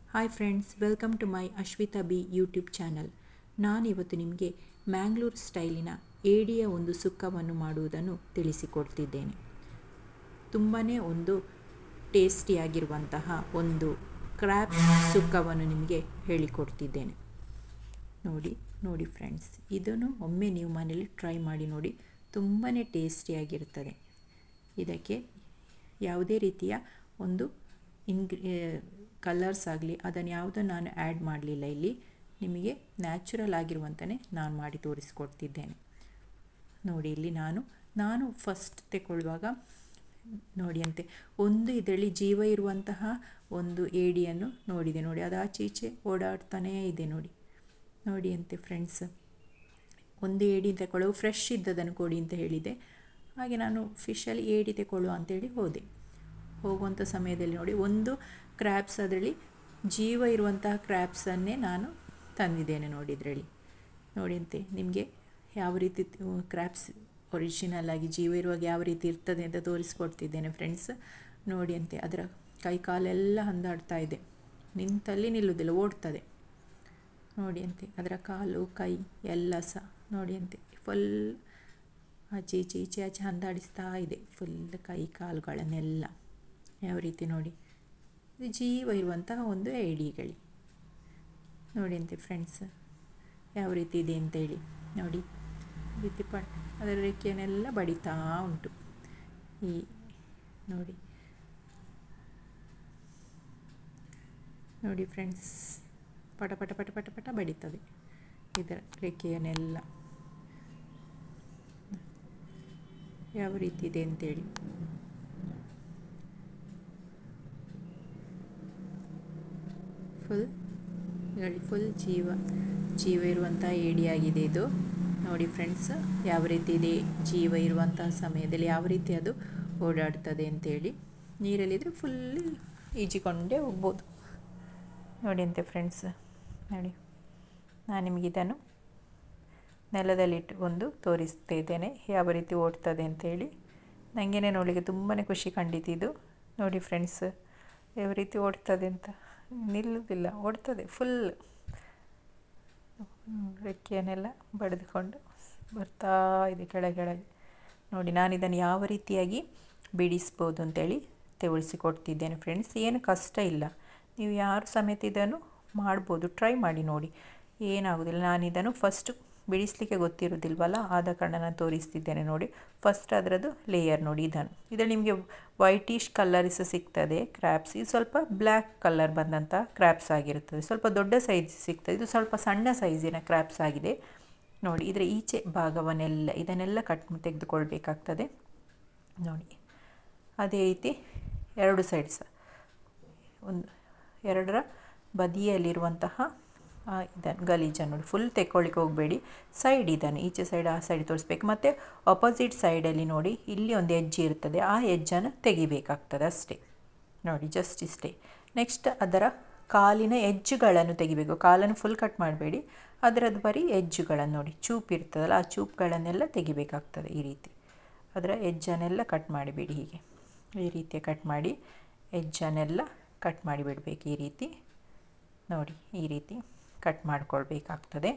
Hi friends welcome to my Ashwitha B YouTube channel ನಾನಿವತ್ತು ನಿಮಗೆ ಮ್ಯಾಂಗ್ಳೂರ್ ಸ್ಟೈಲಿನ ಏಡಿಯ ಒಂದು ಸುಕ್ಕವನ್ನು ಮಾಡುವುದನ್ನು ತಿಳಿಸಿಕೊಡ್ತಿದ್ದೇನೆ ತುಂಬಾ ಒಂದು ಟೇಸ್ಟಿಯಾಗಿರುವಂತಹ ಒಂದು ಕ್ರ್ಯಾಬ್ಸ್ ಸುಕ್ಕವನ್ನು ನಿಮಗೆ ಹೇಳಿಕೊಡ್ತಿದ್ದೇನೆ ನೋಡಿ ನೋಡಿ ಫ್ರೆಂಡ್ಸ್ ಇದನ್ನು ಒಮ್ಮೆ ನೀವು ಮನೇಲಿ ಟ್ರೈ ಮಾಡಿ ನೋಡಿ ತುಂಬಾ ಟೇಸ್ಟಿಯಾಗಿರ್ತದೆ ಇದಕ್ಕೆ ಯಾವುದೇ ರೀತಿಯ ಒಂದು ಇನ್ಗ್ರಿ ಕಲರ್ಸ್ ಆಗಲಿ ಅದನ್ನು ಯಾವುದನ್ನು ನಾನು ಆ್ಯಡ್ ಮಾಡಲಿಲ್ಲ ಇಲ್ಲಿ ನಿಮಗೆ ನ್ಯಾಚುರಲ್ ಆಗಿರುವಂತಲೇ ನಾನು ಮಾಡಿ ತೋರಿಸ್ಕೊಡ್ತಿದ್ದೇನೆ ನೋಡಿ ಇಲ್ಲಿ ನಾನು ನಾನು ಫಸ್ಟ್ ತಗೊಳ್ಳುವಾಗ ನೋಡಿ ಅಂತೆ ಒಂದು ಇದರಲ್ಲಿ ಜೀವ ಇರುವಂತಹ ಒಂದು ಏಡಿಯನ್ನು ನೋಡಿದೆ ನೋಡಿ ಅದು ಆಚೆ ಈಚೆ ಓಡಾಡ್ತಾನೇ ಇದೆ ನೋಡಿ ನೋಡಿ ಅಂತೆ ಫ್ರೆಂಡ್ಸ್ ಒಂದು ಏಡಿ ತಗೊಳ್ಳೋ ಫ್ರೆಶ್ ಇದ್ದದನ್ನು ಕೊಡಿ ಅಂತ ಹೇಳಿದೆ ಹಾಗೆ ನಾನು ಫಿಶಲ್ಲಿ ಏಡಿ ತಗೊಳ್ಳುವ ಅಂತೇಳಿ ಹೋದೆ ಹೋಗುವಂಥ ಸಮಯದಲ್ಲಿ ನೋಡಿ ಒಂದು ಕ್ರ್ಯಾಬ್ಸ್ ಅದರಲ್ಲಿ ಜೀವ ಇರುವಂತಹ ಕ್ರ್ಯಾಬ್ಸನ್ನೇ ನಾನು ತಂದಿದ್ದೇನೆ ನೋಡಿ ಇದರಲ್ಲಿ ನೋಡಿ ಅಂತೆ ನಿಮಗೆ ಯಾವ ರೀತಿ ಕ್ರ್ಯಾಬ್ಸ್ ಒರಿಜಿನಲ್ ಆಗಿ ಜೀವ ಇರುವಾಗ ಯಾವ ರೀತಿ ಇರ್ತದೆ ಅಂತ ತೋರಿಸ್ಕೊಡ್ತಿದ್ದೇನೆ ಫ್ರೆಂಡ್ಸ್ ನೋಡಿ ಅಂತೆ ಅದರ ಕೈ ಕಾಲೆಲ್ಲ ಹಂದಾಡ್ತಾ ಇದೆ ನಿಂತಲ್ಲಿ ನಿಲ್ಲುವುದಿಲ್ಲ ಓಡ್ತದೆ ನೋಡಿ ಅಂತೆ ಅದರ ಕಾಲು ಕೈ ಎಲ್ಲ ಸಹ ನೋಡಿ ಅಂತೆ ಫುಲ್ ಆಚೆ ಈಚೆ ಈಚೆ ಆಚೆ ಹಂದಾಡಿಸ್ತಾ ಇದೆ ಫುಲ್ ಕೈ ಕಾಲುಗಳನ್ನೆಲ್ಲ ಯಾವ ರೀತಿ ನೋಡಿ ಇದು ಜೀವ ಇರುವಂತಹ ಒಂದು ಐಡಿಗಳಿ ನೋಡಿ ಅಂತೆ ಫ್ರೆಂಡ್ಸ್ ಯಾವ ರೀತಿ ಇದೆ ಅಂತೇಳಿ ನೋಡಿ ರೀತಿ ಪ ಅದರ ರೆಕ್ಕೆಯನ್ನೆಲ್ಲ ಬಡಿತಾ ಉಂಟು ಈ ನೋಡಿ ನೋಡಿ ಫ್ರೆಂಡ್ಸ್ ಪಟ ಪಟ ಪಟ ಪಟ ಪಟ ಬಡಿತದೆ ಇದರ ರೆಕ್ಕೆಯನ್ನೆಲ್ಲ ಯಾವ ರೀತಿ ಇದೆ ಅಂತೇಳಿ ಫುಲ್ ನೋಡಿ ಫುಲ್ ಜೀವ ಜೀವ ಇರುವಂಥ ಏಡಿಯಾಗಿದೆ ಇದು ನೋಡಿ ಫ್ರೆಂಡ್ಸ್ ಯಾವ ರೀತಿ ಇದೆ ಜೀವ ಇರುವಂತಹ ಸಮಯದಲ್ಲಿ ಯಾವ ರೀತಿ ಅದು ಓಡಾಡ್ತದೆ ಅಂತೇಳಿ ನೀರಲ್ಲಿದ್ದರೆ ಫುಲ್ ಈಜಿಕೊಂಡೇ ಹೋಗ್ಬೋದು ನೋಡಿ ಅಂತೆ ಫ್ರೆಂಡ್ಸ್ ನೋಡಿ ನಾನು ನಿಮಗೆ ಇದನ್ನು ನೆಲದಲ್ಲಿಟ್ಟು ಒಂದು ತೋರಿಸ್ತಾ ಇದ್ದೇನೆ ಯಾವ ರೀತಿ ಓಡ್ತದೆ ಅಂತೇಳಿ ನನಗೇನೆ ನೋಡಲಿಕ್ಕೆ ತುಂಬಾ ಖುಷಿ ಕಂಡಿತಿದ್ದು ನೋಡಿ ಫ್ರೆಂಡ್ಸ್ ಯಾವ ರೀತಿ ಓಡ್ತದೆ ಅಂತ ನಿಲ್ಲುವುದಿಲ್ಲ ಓಡ್ತದೆ ಫುಲ್ ರೆಕ್ಕೆಯನ್ನೆಲ್ಲ ಬಡಿದುಕೊಂಡು ಬರ್ತಾ ಇದೆ ಕೆಳಗೆಳಗೆ ನೋಡಿ ನಾನು ಇದನ್ನು ಯಾವ ರೀತಿಯಾಗಿ ಬಿಡಿಸ್ಬೋದು ಅಂತೇಳಿ ತಿಳಿಸಿಕೊಡ್ತಿದ್ದೇನೆ ಫ್ರೆಂಡ್ಸ್ ಏನು ಕಷ್ಟ ಇಲ್ಲ ನೀವು ಯಾರು ಸಮೇತ ಇದನ್ನು ಮಾಡ್ಬೋದು ಟ್ರೈ ಮಾಡಿ ನೋಡಿ ಏನಾಗೋದಿಲ್ಲ ನಾನು ಇದನ್ನು ಫಸ್ಟು ಬಿಡಿಸಲಿಕ್ಕೆ ಗೊತ್ತಿರೋದಿಲ್ವಲ್ಲ ಆದ ಕಾರಣ ನಾನು ತೋರಿಸ್ತಿದ್ದೇನೆ ನೋಡಿ ಫಸ್ಟ್ ಅದರದ್ದು ಲೇಯರ್ ನೋಡಿ ಇದನ್ನು ಇದರಲ್ಲಿ ನಿಮಗೆ ವೈಟಿಶ್ ಕಲರ್ ಸಹ ಸಿಗ್ತದೆ ಕ್ರ್ಯಾಪ್ಸ್ ಇದು ಸ್ವಲ್ಪ ಬ್ಲ್ಯಾಕ್ ಕಲರ್ ಬಂದಂಥ ಕ್ರ್ಯಾಪ್ಸ್ ಆಗಿರುತ್ತದೆ ಸ್ವಲ್ಪ ದೊಡ್ಡ ಸೈಜ್ ಸಿಗ್ತದೆ ಇದು ಸ್ವಲ್ಪ ಸಣ್ಣ ಸೈಜಿನ ಕ್ರ್ಯಾಪ್ಸ್ ಆಗಿದೆ ನೋಡಿ ಇದರ ಈಚೆ ಭಾಗವನ್ನೆಲ್ಲ ಇದನ್ನೆಲ್ಲ ಕಟ್ ತೆಗೆದುಕೊಳ್ಬೇಕಾಗ್ತದೆ ನೋಡಿ ಅದೇ ರೀತಿ ಎರಡು ಸೈಡ್ ಸಹ ಒಂದು ಎರಡರ ಬದಿಯಲ್ಲಿರುವಂತಹ ಇದನ್ನು ಗಲೀಜನ್ನು ನೋಡಿ ಫುಲ್ ತೆಕ್ಕೊಳ್ಳಿಕ್ಕೆ ಹೋಗಬೇಡಿ ಸೈಡ್ ಇದನ್ನು ಈಚೆ ಸೈಡ್ ಆ ಸೈಡ್ ತೋರಿಸ್ಬೇಕು ಮತ್ತು ಅಪೋಸಿಟ್ ಸೈಡಲ್ಲಿ ನೋಡಿ ಇಲ್ಲಿ ಒಂದು ಎಜ್ಜೆ ಇರ್ತದೆ ಆ ಎಜ್ಜನ್ನು ತೆಗಿಬೇಕಾಗ್ತದೆ ಅಷ್ಟೇ ನೋಡಿ ಜಸ್ಟ್ ಇಷ್ಟೇ ನೆಕ್ಸ್ಟ್ ಅದರ ಕಾಲಿನ ಎಜ್ಜುಗಳನ್ನು ತೆಗಿಬೇಕು ಕಾಲನ್ನು ಫುಲ್ ಕಟ್ ಮಾಡಬೇಡಿ ಅದರದ್ದು ಬರೀ ಎಜ್ಜುಗಳನ್ನು ನೋಡಿ ಚೂಪ್ ಇರ್ತದಲ್ಲ ಆ ಚೂಪ್ಗಳನ್ನೆಲ್ಲ ತೆಗಿಬೇಕಾಗ್ತದೆ ಈ ರೀತಿ ಅದರ ಎಜ್ಜನ್ನೆಲ್ಲ ಕಟ್ ಮಾಡಿಬಿಡಿ ಹೀಗೆ ಈ ರೀತಿಯ ಕಟ್ ಮಾಡಿ ಎಜ್ಜನ್ನೆಲ್ಲ ಕಟ್ ಮಾಡಿಬಿಡಬೇಕು ಈ ರೀತಿ ನೋಡಿ ಈ ರೀತಿ ಕಟ್ ಮಾಡಿಕೊಳ್ಬೇಕಾಗ್ತದೆ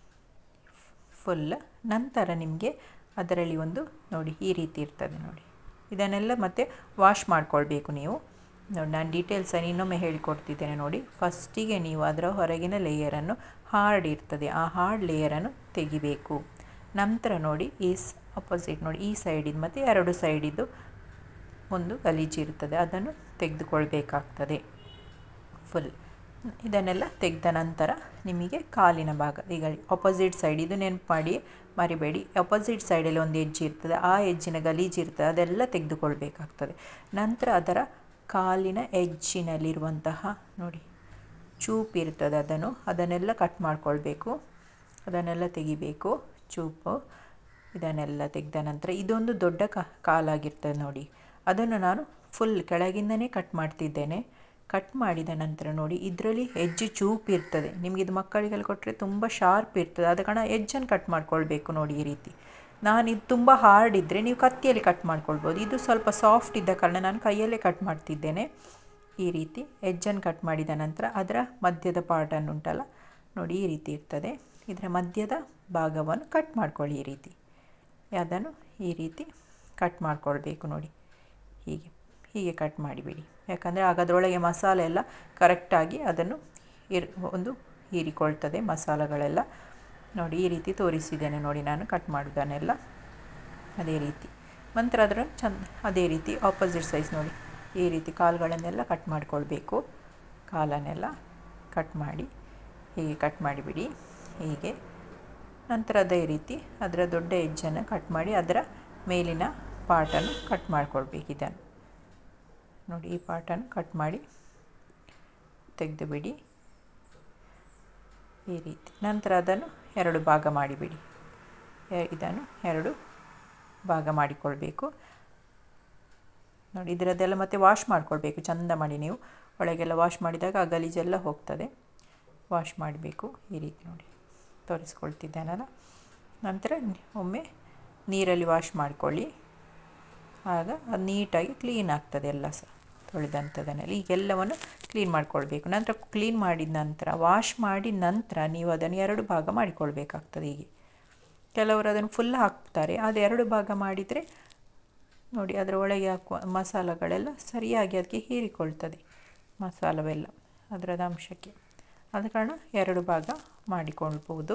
ಫುಲ್ ನಂತರ ನಿಮಗೆ ಅದರಲ್ಲಿ ಒಂದು ನೋಡಿ ಈ ರೀತಿ ಇರ್ತದೆ ನೋಡಿ ಇದನ್ನೆಲ್ಲ ಮತ್ತೆ ವಾಶ್ ಮಾಡಿಕೊಳ್ಬೇಕು ನೀವು ನೋಡಿ ನಾನು ಡೀಟೇಲ್ಸನ್ನು ಇನ್ನೊಮ್ಮೆ ಹೇಳಿಕೊಡ್ತಿದ್ದೇನೆ ನೋಡಿ ಫಸ್ಟಿಗೆ ನೀವು ಅದರ ಹೊರಗಿನ ಲೇಯರನ್ನು ಹಾರ್ಡ್ ಇರ್ತದೆ ಆ ಹಾರ್ಡ್ ಲೇಯರನ್ನು ತೆಗಿಬೇಕು ನಂತರ ನೋಡಿ ಈ ಅಪೋಸಿಟ್ ನೋಡಿ ಈ ಸೈಡಿದ್ದು ಮತ್ತು ಎರಡು ಸೈಡಿದ್ದು ಒಂದು ಗಲೀಜು ಇರ್ತದೆ ಅದನ್ನು ತೆಗೆದುಕೊಳ್ಬೇಕಾಗ್ತದೆ ಫುಲ್ ಇದನ್ನೆಲ್ಲ ತೆಗೆದ ನಂತರ ನಿಮಗೆ ಕಾಲಿನ ಭಾಗ ಈಗ ಅಪೋಸಿಟ್ ಸೈಡ್ ಇದು ನೆನಪು ಮಾಡಿ ಮರಿಬೇಡಿ ಅಪೋಸಿಟ್ ಸೈಡಲ್ಲಿ ಒಂದು ಎಜ್ಜೆ ಇರ್ತದೆ ಆ ಎಜ್ಜಿನ ಗಲೀಜು ಇರ್ತದೆ ಅದೆಲ್ಲ ತೆಗೆದುಕೊಳ್ಬೇಕಾಗ್ತದೆ ನಂತರ ಅದರ ಕಾಲಿನ ಎಜ್ಜಿನಲ್ಲಿರುವಂತಹ ನೋಡಿ ಚೂಪ್ ಇರ್ತದೆ ಅದನ್ನು ಅದನ್ನೆಲ್ಲ ಕಟ್ ಮಾಡಿಕೊಳ್ಬೇಕು ಅದನ್ನೆಲ್ಲ ತೆಗಿಬೇಕು ಚೂಪು ಇದನ್ನೆಲ್ಲ ತೆಗೆದ ನಂತರ ಇದೊಂದು ದೊಡ್ಡ ಕಾಲಾಗಿರ್ತದೆ ನೋಡಿ ಅದನ್ನು ನಾನು ಫುಲ್ ಕೆಳಗಿಂದನೇ ಕಟ್ ಮಾಡ್ತಿದ್ದೇನೆ ಕಟ್ ಮಾಡಿದ ನಂತರ ನೋಡಿ ಇದರಲ್ಲಿ ಎಜ್ಜು ಚೂಪ್ ಇರ್ತದೆ ನಿಮಗೆ ಇದು ಮಕ್ಕಳಿಗೆಲ್ಲ ಕೊಟ್ಟರೆ ತುಂಬ ಶಾರ್ಪ್ ಇರ್ತದೆ ಆದ ಕಾರಣ ಎಜ್ಜನ್ನು ಕಟ್ ಮಾಡ್ಕೊಳ್ಬೇಕು ನೋಡಿ ಈ ರೀತಿ ನಾನು ಇದು ತುಂಬ ಹಾರ್ಡ್ ಇದ್ದರೆ ನೀವು ಕತ್ತಿಯಲ್ಲಿ ಕಟ್ ಮಾಡ್ಕೊಳ್ಬೋದು ಇದು ಸ್ವಲ್ಪ ಸಾಫ್ಟ್ ಇದ್ದ ಕಾರಣ ನಾನು ಕೈಯಲ್ಲೇ ಕಟ್ ಮಾಡ್ತಿದ್ದೇನೆ ಈ ರೀತಿ ಎಜ್ಜನ್ನು ಕಟ್ ಮಾಡಿದ ನಂತರ ಅದರ ಮಧ್ಯದ ಪಾರ್ಟನ್ನು ಉಂಟಲ್ಲ ನೋಡಿ ಈ ರೀತಿ ಇರ್ತದೆ ಇದರ ಮಧ್ಯದ ಭಾಗವನ್ನು ಕಟ್ ಮಾಡ್ಕೊಳ್ಳಿ ಈ ರೀತಿ ಅದನ್ನು ಈ ರೀತಿ ಕಟ್ ಮಾಡ್ಕೊಳ್ಬೇಕು ನೋಡಿ ಹೀಗೆ ಹೀಗೆ ಕಟ್ ಮಾಡಿಬಿಡಿ ಯಾಕಂದರೆ ಆಗ ಅದರೊಳಗೆ ಮಸಾಲೆ ಎಲ್ಲ ಕರೆಕ್ಟಾಗಿ ಅದನ್ನು ಇರ್ ಒಂದು ಹೀರಿಕೊಳ್ತದೆ ಮಸಾಲೆಗಳೆಲ್ಲ ನೋಡಿ ಈ ರೀತಿ ತೋರಿಸಿದ್ದೇನೆ ನೋಡಿ ನಾನು ಕಟ್ ಮಾಡೋದನ್ನೆಲ್ಲ ಅದೇ ರೀತಿ ನಂತರ ಅದರ ಚಂದ ಅದೇ ರೀತಿ ಆಪೋಸಿಟ್ ಸೈಜ್ ನೋಡಿ ಈ ರೀತಿ ಕಾಲುಗಳನ್ನೆಲ್ಲ ಕಟ್ ಮಾಡಿಕೊಳ್ಬೇಕು ಕಾಲನ್ನೆಲ್ಲ ಕಟ್ ಮಾಡಿ ಹೀಗೆ ಕಟ್ ಮಾಡಿಬಿಡಿ ಹೀಗೆ ನಂತರ ಅದೇ ರೀತಿ ಅದರ ದೊಡ್ಡ ಎಜ್ಜನ್ನು ಕಟ್ ಮಾಡಿ ಅದರ ಮೇಲಿನ ಪಾರ್ಟನ್ನು ಕಟ್ ಮಾಡ್ಕೊಳ್ಬೇಕು ಇದನ್ನು ನೋಡಿ ಈ ಪಾರ್ಟನ್ನು ಕಟ್ ಮಾಡಿ ತೆಗೆದು ಬಿಡಿ ಈ ರೀತಿ ನಂತರ ಅದನ್ನು ಎರಡು ಭಾಗ ಮಾಡಿಬಿಡಿ ಇದನ್ನು ಎರಡು ಭಾಗ ಮಾಡಿಕೊಳ್ಬೇಕು ನೋಡಿ ಇದರದ್ದೆಲ್ಲ ಮತ್ತೆ ವಾಶ್ ಮಾಡಿಕೊಳ್ಬೇಕು ಚಂದ ಮಾಡಿ ನೀವು ಒಳಗೆಲ್ಲ ವಾಶ್ ಮಾಡಿದಾಗ ಆ ಗಲೀಜೆಲ್ಲ ಹೋಗ್ತದೆ ವಾಶ್ ಮಾಡಬೇಕು ಈ ರೀತಿ ನೋಡಿ ತೋರಿಸ್ಕೊಳ್ತಿದ್ದೇನಲ್ಲ ನಂತರ ಒಮ್ಮೆ ನೀರಲ್ಲಿ ವಾಶ್ ಮಾಡಿಕೊಳ್ಳಿ ಆಗ ಅದು ನೀಟಾಗಿ ಕ್ಲೀನ್ ಆಗ್ತದೆ ಎಲ್ಲ ಸಹ ತೊಳೆದಂಥದನ್ನೆಲ್ಲ ಈಗೆಲ್ಲವನ್ನು ಕ್ಲೀನ್ ಮಾಡಿಕೊಳ್ಬೇಕು ನಂತರ ಕ್ಲೀನ್ ಮಾಡಿದ ನಂತರ ವಾಶ್ ಮಾಡಿದ ನಂತರ ನೀವು ಅದನ್ನು ಎರಡು ಭಾಗ ಮಾಡಿಕೊಳ್ಬೇಕಾಗ್ತದೆ ಹೀಗೆ ಕೆಲವರು ಅದನ್ನು ಫುಲ್ ಹಾಕ್ತಾರೆ ಅದು ಎರಡು ಭಾಗ ಮಾಡಿದರೆ ನೋಡಿ ಅದರ ಒಳಗೆ ಹಾಕುವ ಮಸಾಲೆಗಳೆಲ್ಲ ಸರಿಯಾಗಿ ಅದಕ್ಕೆ ಹೀರಿಕೊಳ್ತದೆ ಮಸಾಲವೆಲ್ಲ ಅದರದ ಅಂಶಕ್ಕೆ ಆದ ಕಾರಣ ಎರಡು ಭಾಗ ಮಾಡಿಕೊಳ್ಬೋದು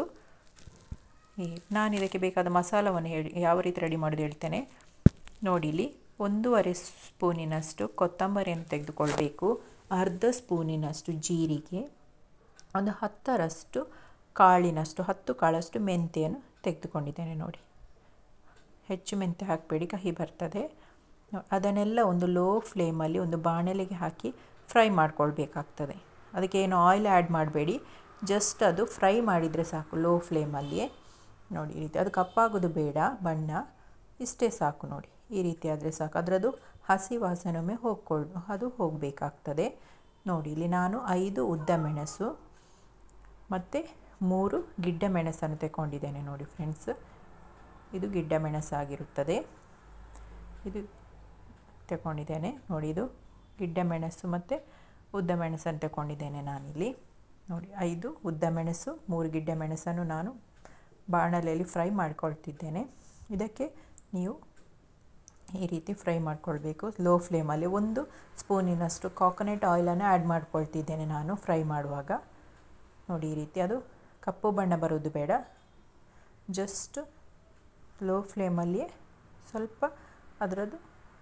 ಈ ನಾನು ಇದಕ್ಕೆ ಬೇಕಾದ ಮಸಾಲವನ್ನು ಹೇಳಿ ಯಾವ ರೀತಿ ರೆಡಿ ಮಾಡೋದು ಹೇಳ್ತೇನೆ ನೋಡಿ ಇಲ್ಲಿ ಒಂದೂವರೆ ಸ್ಪೂನಿನಷ್ಟು ಕೊತ್ತಂಬರಿಯನ್ನು ತೆಗೆದುಕೊಳ್ಬೇಕು ಅರ್ಧ ಸ್ಪೂನಿನಷ್ಟು ಜೀರಿಗೆ ಒಂದು ಹತ್ತರಷ್ಟು ಕಾಳಿನಷ್ಟು ಹತ್ತು ಕಾಳಷ್ಟು ಮೆಂತೆಯನ್ನು ತೆಗೆದುಕೊಂಡಿದ್ದೇನೆ ನೋಡಿ ಹೆಚ್ಚು ಮೆಂತೆ ಹಾಕಬೇಡಿ ಕಹಿ ಬರ್ತದೆ ಅದನ್ನೆಲ್ಲ ಒಂದು ಲೋ ಫ್ಲೇಮಲ್ಲಿ ಒಂದು ಬಾಣಲೆಗೆ ಹಾಕಿ ಫ್ರೈ ಮಾಡ್ಕೊಳ್ಬೇಕಾಗ್ತದೆ ಅದಕ್ಕೆ ಏನು ಆಯಿಲ್ ಆ್ಯಡ್ ಮಾಡಬೇಡಿ ಜಸ್ಟ್ ಅದು ಫ್ರೈ ಮಾಡಿದರೆ ಸಾಕು ಲೋ ಫ್ಲೇಮಲ್ಲಿಯೇ ನೋಡಿ ಈ ರೀತಿ ಅದು ಕಪ್ಪಾಗೋದು ಬೇಡ ಬಣ್ಣ ಇಷ್ಟೇ ಸಾಕು ನೋಡಿ ಈ ರೀತಿ ಆದರೆ ಸಾಕು ಅದರದ್ದು ಹಸಿ ವಾಸನೊಮ್ಮೆ ಹೋಗ್ಕೊಳ್ ಅದು ಹೋಗಬೇಕಾಗ್ತದೆ ನೋಡಿ ಇಲ್ಲಿ ನಾನು ಐದು ಉದ್ದ ಮೆಣಸು ಮತ್ತು ಮೂರು ಗಿಡ್ಡ ಮೆಣಸನ್ನು ತಗೊಂಡಿದ್ದೇನೆ ನೋಡಿ ಫ್ರೆಂಡ್ಸ್ ಇದು ಗಿಡ್ಡ ಮೆಣಸಾಗಿರುತ್ತದೆ ಇದು ತಗೊಂಡಿದ್ದೇನೆ ನೋಡಿ ಇದು ಗಿಡ್ಡ ಮೆಣಸು ಮತ್ತು ಉದ್ದ ಮೆಣಸನ್ನು ತಗೊಂಡಿದ್ದೇನೆ ನಾನಿಲ್ಲಿ ನೋಡಿ ಐದು ಉದ್ದ ಮೆಣಸು ಮೂರು ಗಿಡ್ಡ ಮೆಣಸನ್ನು ನಾನು ಬಾಣಲೆಯಲ್ಲಿ ಫ್ರೈ ಮಾಡ್ಕೊಳ್ತಿದ್ದೇನೆ ಇದಕ್ಕೆ ನೀವು ಈ ರೀತಿ ಫ್ರೈ ಮಾಡ್ಕೊಳ್ಬೇಕು ಲೋ ಫ್ಲೇಮಲ್ಲಿ ಒಂದು ಸ್ಪೂನಿನಷ್ಟು ಕಾಕೊನೆಟ್ ಆಯಿಲನ್ನು ಆ್ಯಡ್ ಮಾಡ್ಕೊಳ್ತಿದ್ದೇನೆ ನಾನು ಫ್ರೈ ಮಾಡುವಾಗ ನೋಡಿ ಈ ರೀತಿ ಅದು ಕಪ್ಪು ಬಣ್ಣ ಬರೋದು ಬೇಡ ಜಸ್ಟ್ ಲೋ ಫ್ಲೇಮಲ್ಲಿಯೇ ಸ್ವಲ್ಪ ಅದರದ್ದು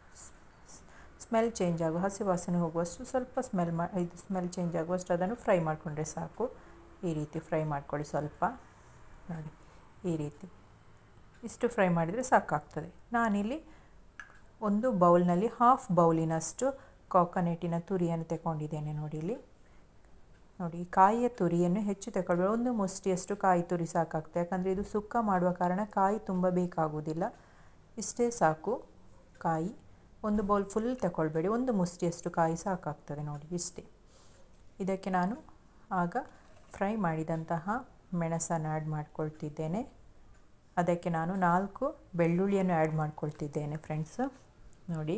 ಸ್ಮೆಲ್ ಚೇಂಜ್ ಆಗುವ ಹಸಿ ವಾಸನೆ ಹೋಗುವಷ್ಟು ಸ್ವಲ್ಪ ಸ್ಮೆಲ್ ಮಾ ಇದು ಸ್ಮೆಲ್ ಚೇಂಜ್ ಆಗುವಷ್ಟು ಅದನ್ನು ಫ್ರೈ ಮಾಡಿಕೊಂಡ್ರೆ ಸಾಕು ಈ ರೀತಿ ಫ್ರೈ ಮಾಡ್ಕೊಳ್ಳಿ ಸ್ವಲ್ಪ ನೋಡಿ ಈ ರೀತಿ ಇಷ್ಟು ಫ್ರೈ ಮಾಡಿದರೆ ಸಾಕಾಗ್ತದೆ ನಾನಿಲ್ಲಿ ಒಂದು ಬೌಲ್ನಲ್ಲಿ ಹಾಫ್ ಬೌಲಿನಷ್ಟು ಕಾಕನೆಟಿನ ತುರಿಯನ್ನು ತಗೊಂಡಿದ್ದೇನೆ ನೋಡಿ ಇಲ್ಲಿ ನೋಡಿ ಕಾಯಿಯ ತುರಿಯನ್ನು ಹೆಚ್ಚು ತಗೊಳ್ಬೇಡಿ ಒಂದು ಮುಷ್ಟಿಯಷ್ಟು ಕಾಯಿ ತುರಿ ಸಾಕಾಗ್ತದೆ ಯಾಕಂದರೆ ಇದು ಸುಕ್ಕ ಮಾಡುವ ಕಾರಣ ಕಾಯಿ ತುಂಬ ಬೇಕಾಗುವುದಿಲ್ಲ ಇಷ್ಟೇ ಸಾಕು ಕಾಯಿ ಒಂದು ಬೌಲ್ ಫುಲ್ ತಗೊಳ್ಬೇಡಿ ಒಂದು ಮುಷ್ಟಿಯಷ್ಟು ಕಾಯಿ ಸಾಕಾಗ್ತದೆ ನೋಡಿ ಇಷ್ಟೇ ಇದಕ್ಕೆ ನಾನು ಆಗ ಫ್ರೈ ಮಾಡಿದಂತಹ ಮೆಣಸನ್ನು ಆ್ಯಡ್ ಮಾಡ್ಕೊಳ್ತಿದ್ದೇನೆ ಅದಕ್ಕೆ ನಾನು ನಾಲ್ಕು ಬೆಳ್ಳುಳ್ಳಿಯನ್ನು ಆ್ಯಡ್ ಮಾಡ್ಕೊಳ್ತಿದ್ದೇನೆ ಫ್ರೆಂಡ್ಸ್ ನೋಡಿ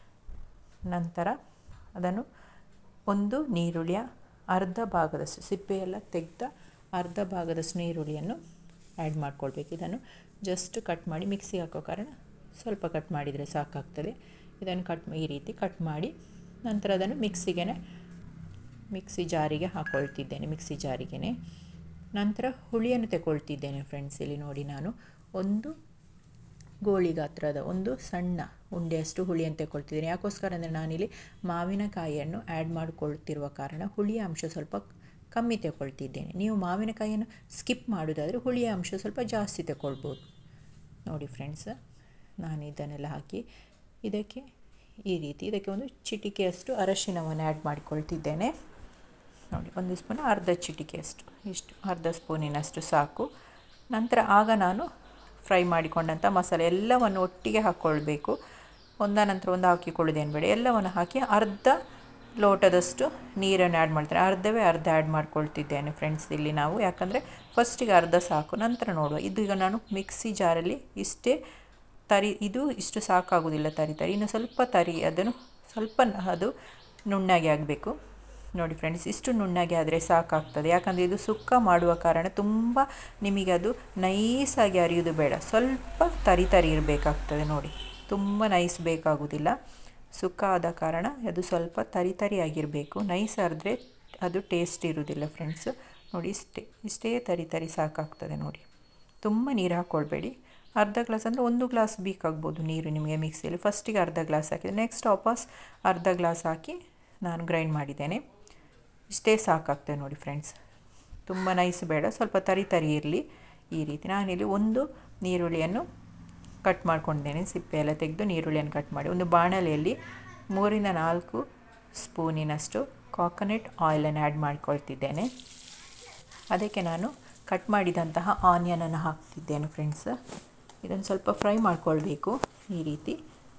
ನಂತರ ಅದನ್ನು ಒಂದು ನೀರುಳ್ಳಿಯ ಅರ್ಧ ಭಾಗದಷ್ಟು ಸಿಪ್ಪೆಯೆಲ್ಲ ತೆಗೆದ ಅರ್ಧ ಭಾಗದಷ್ಟು ನೀರುಳ್ಳಿಯನ್ನು ಆ್ಯಡ್ ಮಾಡ್ಕೊಳ್ಬೇಕು ಇದನ್ನು ಜಸ್ಟ್ ಕಟ್ ಮಾಡಿ ಮಿಕ್ಸಿಗೆ ಹಾಕೋ ಕಾರಣ ಸ್ವಲ್ಪ ಕಟ್ ಮಾಡಿದರೆ ಸಾಕಾಗ್ತದೆ ಇದನ್ನು ಕಟ್ ಈ ರೀತಿ ಕಟ್ ಮಾಡಿ ನಂತರ ಅದನ್ನು ಮಿಕ್ಸಿಗೆ ಮಿಕ್ಸಿ ಜಾರಿಗೆ ಹಾಕ್ಕೊಳ್ತಿದ್ದೇನೆ ಮಿಕ್ಸಿ ಜಾರಿಗೆ ನಂತರ ಹುಳಿಯನ್ನು ತಗೊಳ್ತಿದ್ದೇನೆ ಫ್ರೆಂಡ್ಸ್ ಇಲ್ಲಿ ನೋಡಿ ನಾನು ಒಂದು ಗೋಳಿ ಗಾತ್ರದ ಒಂದು ಸಣ್ಣ ಉಂಡೆಯಷ್ಟು ಹುಳಿಯನ್ನು ತಗೊಳ್ತಿದ್ದೇನೆ ಯಾಕೋಸ್ಕರ ಅಂದರೆ ನಾನಿಲ್ಲಿ ಮಾವಿನಕಾಯಿಯನ್ನು ಆ್ಯಡ್ ಮಾಡಿಕೊಳ್ತಿರುವ ಕಾರಣ ಹುಳಿಯ ಅಂಶ ಸ್ವಲ್ಪ ಕಮ್ಮಿ ತಗೊಳ್ತಿದ್ದೇನೆ ನೀವು ಮಾವಿನಕಾಯಿಯನ್ನು ಸ್ಕಿಪ್ ಮಾಡೋದಾದರೆ ಹುಳಿಯ ಅಂಶ ಸ್ವಲ್ಪ ಜಾಸ್ತಿ ತಗೊಳ್ಬೋದು ನೋಡಿ ಫ್ರೆಂಡ್ಸ್ ನಾನು ಇದನ್ನೆಲ್ಲ ಹಾಕಿ ಇದಕ್ಕೆ ಈ ರೀತಿ ಇದಕ್ಕೆ ಒಂದು ಚಿಟಿಕೆಯಷ್ಟು ಅರಶಿನವನ್ನು ಆ್ಯಡ್ ಮಾಡಿಕೊಳ್ತಿದ್ದೇನೆ ನೋಡಿ ಒಂದು ಸ್ಪೂನ್ ಅರ್ಧ ಚಿಟಿಕೆಯಷ್ಟು ಇಷ್ಟು ಅರ್ಧ ಸ್ಪೂನಿನಷ್ಟು ಸಾಕು ನಂತರ ಆಗ ನಾನು ಫ್ರೈ ಮಾಡಿಕೊಂಡಂಥ ಮಸಾಲೆ ಎಲ್ಲವನ್ನು ಒಟ್ಟಿಗೆ ಹಾಕ್ಕೊಳ್ಬೇಕು ಒಂದ ನಂತರ ಒಂದು ಹಾಕಿಕೊಳ್ಳೋದೇನು ಬೇಡ ಎಲ್ಲವನ್ನು ಹಾಕಿ ಅರ್ಧ ಲೋಟದಷ್ಟು ನೀರನ್ನು ಆ್ಯಡ್ ಮಾಡ್ತೇನೆ ಅರ್ಧವೇ ಅರ್ಧ ಆ್ಯಡ್ ಮಾಡ್ಕೊಳ್ತಿದ್ದೇನೆ ಫ್ರೆಂಡ್ಸ್ ಇಲ್ಲಿ ನಾವು ಯಾಕಂದರೆ ಫಸ್ಟಿಗೆ ಅರ್ಧ ಸಾಕು ನಂತರ ನೋಡುವ ಇದು ಈಗ ನಾನು ಮಿಕ್ಸಿ ಜಾರಲ್ಲಿ ಇಷ್ಟೇ ತರಿ ಇದು ಇಷ್ಟು ಸಾಕಾಗೋದಿಲ್ಲ ತರಿ ತರಿ ಇನ್ನು ಸ್ವಲ್ಪ ತರಿ ಅದನ್ನು ಸ್ವಲ್ಪ ಅದು ನುಣ್ಣಗೆ ಆಗಬೇಕು ನೋಡಿ ಫ್ರೆಂಡ್ಸ್ ಇಷ್ಟು ನುಣ್ಣಗೆ ಆದರೆ ಸಾಕಾಗ್ತದೆ ಯಾಕಂದರೆ ಇದು ಸುಕ್ಕ ಮಾಡುವ ಕಾರಣ ತುಂಬ ನಿಮಗೆ ಅದು ನೈಸಾಗಿ ಅರಿಯೋದು ಬೇಡ ಸ್ವಲ್ಪ ತರಿ ತರಿ ಇರಬೇಕಾಗ್ತದೆ ನೋಡಿ ತುಂಬ ನೈಸ್ ಬೇಕಾಗುವುದಿಲ್ಲ ಸುಕ್ಕ ಆದ ಕಾರಣ ಅದು ಸ್ವಲ್ಪ ತರಿ ತರಿಯಾಗಿರಬೇಕು ನೈಸ್ ಆದರೆ ಅದು ಟೇಸ್ಟ್ ಇರುವುದಿಲ್ಲ ಫ್ರೆಂಡ್ಸ್ ನೋಡಿ ಇಷ್ಟೇ ಇಷ್ಟೇ ತರಿ ತರಿ ಸಾಕಾಗ್ತದೆ ನೋಡಿ ತುಂಬ ನೀರು ಹಾಕ್ಕೊಳ್ಬೇಡಿ ಅರ್ಧ ಗ್ಲಾಸ್ ಅಂದರೆ ಒಂದು ಗ್ಲಾಸ್ ಬೇಕಾಗ್ಬೋದು ನೀರು ನಿಮಗೆ ಮಿಕ್ಸಿಯಲ್ಲಿ ಫಸ್ಟಿಗೆ ಅರ್ಧ ಗ್ಲಾಸ್ ಹಾಕಿದೆ ನೆಕ್ಸ್ಟ್ ವಾಪಸ್ ಅರ್ಧ ಗ್ಲಾಸ್ ಹಾಕಿ ನಾನು ಗ್ರೈಂಡ್ ಮಾಡಿದ್ದೇನೆ ಇಷ್ಟೇ ಸಾಕಾಗ್ತದೆ ನೋಡಿ ಫ್ರೆಂಡ್ಸ್ ತುಂಬ ನೈಸ್ ಬೇಡ ಸ್ವಲ್ಪ ತರಿ ತರಿ ಇರಲಿ ಈ ರೀತಿ ನಾನಿಲ್ಲಿ ಒಂದು ನೀರುಳ್ಳಿಯನ್ನು ಕಟ್ ಮಾಡ್ಕೊಂಡಿದ್ದೇನೆ ಸಿಪ್ಪೆ ಎಲ್ಲ ತೆಗೆದು ನೀರುಳ್ಳಿಯನ್ನು ಕಟ್ ಮಾಡಿ ಒಂದು ಬಾಣಲೆಯಲ್ಲಿ ಮೂರಿಂದ ನಾಲ್ಕು ಸ್ಪೂನಿನಷ್ಟು ಕಾಕೋನಟ್ ಆಯಿಲನ್ನು ಆ್ಯಡ್ ಮಾಡ್ಕೊಳ್ತಿದ್ದೇನೆ ಅದಕ್ಕೆ ನಾನು ಕಟ್ ಮಾಡಿದಂತಹ ಆನಿಯನನ್ನು ಹಾಕ್ತಿದ್ದೇನೆ ಫ್ರೆಂಡ್ಸ್ ಇದನ್ನು ಸ್ವಲ್ಪ ಫ್ರೈ ಮಾಡ್ಕೊಳ್ಬೇಕು ಈ ರೀತಿ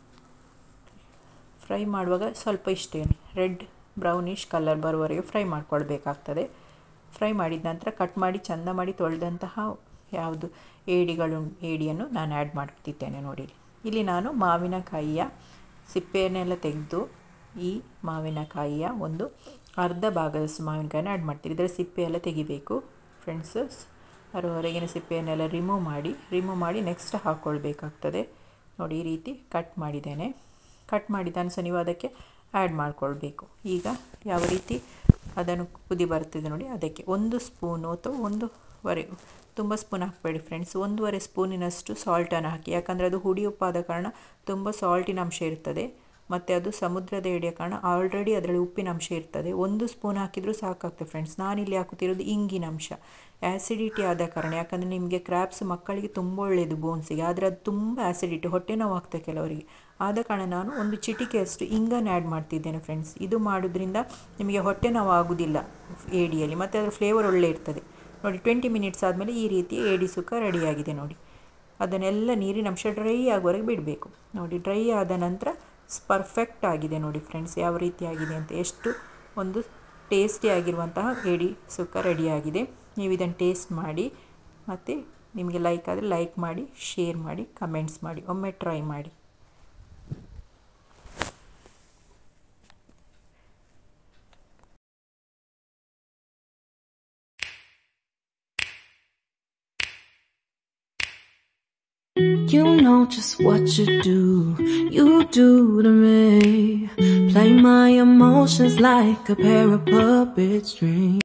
ಫ್ರೈ ಮಾಡುವಾಗ ಸ್ವಲ್ಪ ಇಷ್ಟೇ ರೆಡ್ ಬ್ರೌನಿಷ್ ಕಲರ್ ಬರುವವರೆಗೆ ಫ್ರೈ ಮಾಡ್ಕೊಳ್ಬೇಕಾಗ್ತದೆ ಫ್ರೈ ಮಾಡಿದ ನಂತರ ಕಟ್ ಮಾಡಿ ಚೆಂದ ಮಾಡಿ ತೊಳೆದಂತಹ ಯಾವುದು ಏಡಿಗಳು ಏಡಿಯನ್ನು ನಾನು ಆ್ಯಡ್ ಮಾಡ್ತಿದ್ದೇನೆ ನೋಡಿ ಇಲ್ಲಿ ನಾನು ಮಾವಿನಕಾಯಿಯ ಸಿಪ್ಪೆಯನ್ನೆಲ್ಲ ತೆಗೆದು ಈ ಮಾವಿನಕಾಯಿಯ ಒಂದು ಅರ್ಧ ಭಾಗದಷ್ಟು ಮಾವಿನಕಾಯಿನ ಆ್ಯಡ್ ಮಾಡ್ತೀವಿ ಇದರ ಸಿಪ್ಪೆ ಎಲ್ಲ ತೆಗಿಬೇಕು ಫ್ರೆಂಡ್ಸ್ ಅದರ ಹೊರಗಿನ ಸಿಪ್ಪೆಯನ್ನೆಲ್ಲ ರಿಮೂವ್ ಮಾಡಿ ರಿಮೂವ್ ಮಾಡಿ ನೆಕ್ಸ್ಟ್ ಹಾಕ್ಕೊಳ್ಬೇಕಾಗ್ತದೆ ನೋಡಿ ಈ ರೀತಿ ಕಟ್ ಮಾಡಿದ್ದೇನೆ ಕಟ್ ಮಾಡಿದ ಅನುಸ ನೀವು ಅದಕ್ಕೆ ಆ್ಯಡ್ ಮಾಡಿಕೊಳ್ಬೇಕು ಈಗ ಯಾವ ರೀತಿ ಅದನ್ನು ಕುದಿ ಬರ್ತಿದೆ ನೋಡಿ ಅದಕ್ಕೆ ಒಂದು ಸ್ಪೂನು ಅಥವಾ ಒಂದೂವರೆ ತುಂಬ ಸ್ಪೂನ್ ಹಾಕಬೇಡಿ ಫ್ರೆಂಡ್ಸ್ ಒಂದೂವರೆ ಸ್ಪೂನಿನಷ್ಟು ಸಾಲ್ಟನ್ನು ಹಾಕಿ ಯಾಕಂದರೆ ಅದು ಹುಡಿ ಉಪ್ಪಾದ ಕಾರಣ ತುಂಬ ಸಾಲ್ಟಿನ ಅಂಶ ಇರ್ತದೆ ಮತ್ತು ಅದು ಸಮುದ್ರದ ಎಡೆಯ ಕಾರಣ ಆಲ್ರೆಡಿ ಅದರಲ್ಲಿ ಉಪ್ಪಿನ ಅಂಶ ಇರ್ತದೆ ಒಂದು ಸ್ಪೂನ್ ಹಾಕಿದರೂ ಸಾಕಾಗ್ತದೆ ಫ್ರೆಂಡ್ಸ್ ನಾನಿಲ್ಲಿ ಹಾಕುತ್ತಿರೋದು ಇಂಗಿನ ಅಂಶ ಆ್ಯಸಿಡಿಟಿ ಆದ ಕಾರಣ ಯಾಕಂದರೆ ನಿಮಗೆ ಕ್ರ್ಯಾಬ್ಸ್ ಮಕ್ಕಳಿಗೆ ತುಂಬ ಒಳ್ಳೆಯದು ಬೋನ್ಸಿಗೆ ಆದರೆ ಅದು ತುಂಬ ಆ್ಯಸಿಡಿಟಿ ಹೊಟ್ಟೆ ನೋವು ಆಗ್ತದೆ ಕೆಲವರಿಗೆ ಆದ ಕಾರಣ ನಾನು ಒಂದು ಚಿಟಿಕೆಯಷ್ಟು ಇಂಗನ್ನು ಆ್ಯಡ್ ಮಾಡ್ತಿದ್ದೇನೆ ಫ್ರೆಂಡ್ಸ್ ಇದು ಮಾಡೋದ್ರಿಂದ ನಿಮಗೆ ಹೊಟ್ಟೆ ನೋವು ಆಗೋದಿಲ್ಲ ಏಡಿಯಲ್ಲಿ ಮತ್ತು ಅದರ ಫ್ಲೇವರ್ ಒಳ್ಳೆ ಇರ್ತದೆ ನೋಡಿ ಟ್ವೆಂಟಿ ಮಿನಿಟ್ಸ್ ಆದಮೇಲೆ ಈ ರೀತಿ ಏಡಿ ಸುಕ್ಕ ರೆಡಿಯಾಗಿದೆ ನೋಡಿ ಅದನ್ನೆಲ್ಲ ನೀರಿನ ಅಂಶ ಡ್ರೈ ಆಗುವವರೆಗೆ ಬಿಡಬೇಕು ನೋಡಿ ಡ್ರೈ ಆದ ನಂತರ ಪರ್ಫೆಕ್ಟ್ ಆಗಿದೆ ನೋಡಿ ಫ್ರೆಂಡ್ಸ್ ಯಾವ ರೀತಿ ಆಗಿದೆ ಅಂತ ಎಷ್ಟು ಒಂದು ಟೇಸ್ಟಿ ಆಗಿರುವಂತಹ ಏಡಿ ಸುಕ್ಕ ರೆಡಿಯಾಗಿದೆ ನೀವು ಇದನ್ನು ಟೇಸ್ಟ್ ಮಾಡಿ ಮತ್ತು ನಿಮಗೆ ಲೈಕ್ ಆದರೆ ಲೈಕ್ ಮಾಡಿ ಶೇರ್ ಮಾಡಿ ಕಮೆಂಟ್ಸ್ ಮಾಡಿ ಒಮ್ಮೆ ಟ್ರೈ ಮಾಡಿ You know just what you do, you do to me. Play my emotions like a pair of puppet strings.